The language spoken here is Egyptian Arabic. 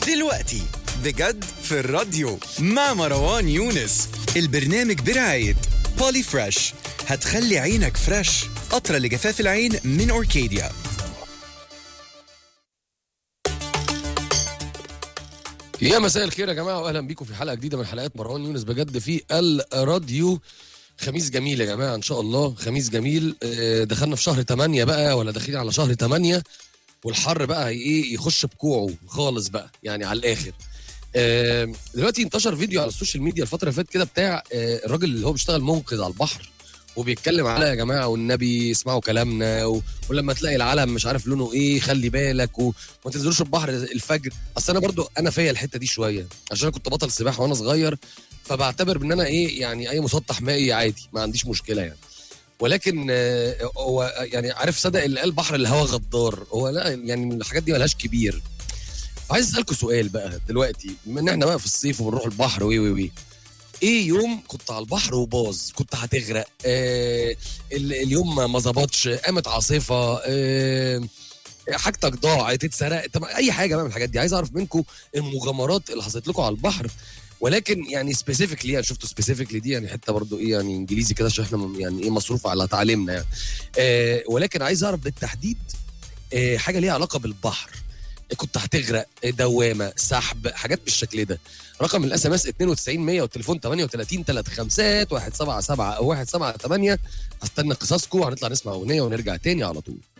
دلوقتي بجد في الراديو مع مروان يونس البرنامج برعاية بولي فريش هتخلي عينك فريش قطرة لجفاف العين من أوركيديا يا مساء الخير يا جماعه واهلا بيكم في حلقه جديده من حلقات مروان يونس بجد في الراديو خميس جميل يا جماعه ان شاء الله خميس جميل آه، دخلنا في شهر 8 بقى ولا داخلين على شهر 8 والحر بقى هي ايه يخش بكوعه خالص بقى يعني على الاخر آه، دلوقتي انتشر فيديو على السوشيال ميديا الفتره اللي فاتت كده بتاع آه، الراجل اللي هو بيشتغل منقذ على البحر وبيتكلم على يا جماعه والنبي اسمعوا كلامنا و... ولما تلاقي العلم مش عارف لونه ايه خلي بالك و... وما تنزلوش البحر الفجر اصل انا برضو انا فيا الحته دي شويه عشان انا كنت بطل سباحه وانا صغير فبعتبر ان انا ايه يعني اي مسطح مائي عادي ما عنديش مشكله يعني ولكن آه، هو يعني عارف صدق اللي قال بحر الهوا غدار هو لا يعني الحاجات دي ملهاش كبير عايز اسالكم سؤال بقى دلوقتي بما ان احنا بقى في الصيف وبنروح البحر وي وي وي ايه يوم كنت على البحر وباظ كنت هتغرق آه ال- اليوم ما- ما ظبطش قامت عاصفه آه حاجتك ضاعت اتسرقت طب اي حاجه بقى من الحاجات دي عايز اعرف منكم المغامرات اللي حصلت لكم على البحر ولكن يعني سبيسيفيكلي يعني شفتوا سبيسيفيكلي دي يعني حته برضو ايه يعني انجليزي كده عشان احنا م- يعني ايه مصروف على تعليمنا يعني آه ولكن عايز اعرف بالتحديد آه حاجه ليها علاقه بالبحر كنت هتغرق دوامه سحب حاجات بالشكل ده رقم الاس ام اس 92100 والتليفون 38 35 177 او 178 هستنى قصصكم هنطلع نسمع اغنيه ونرجع تاني على طول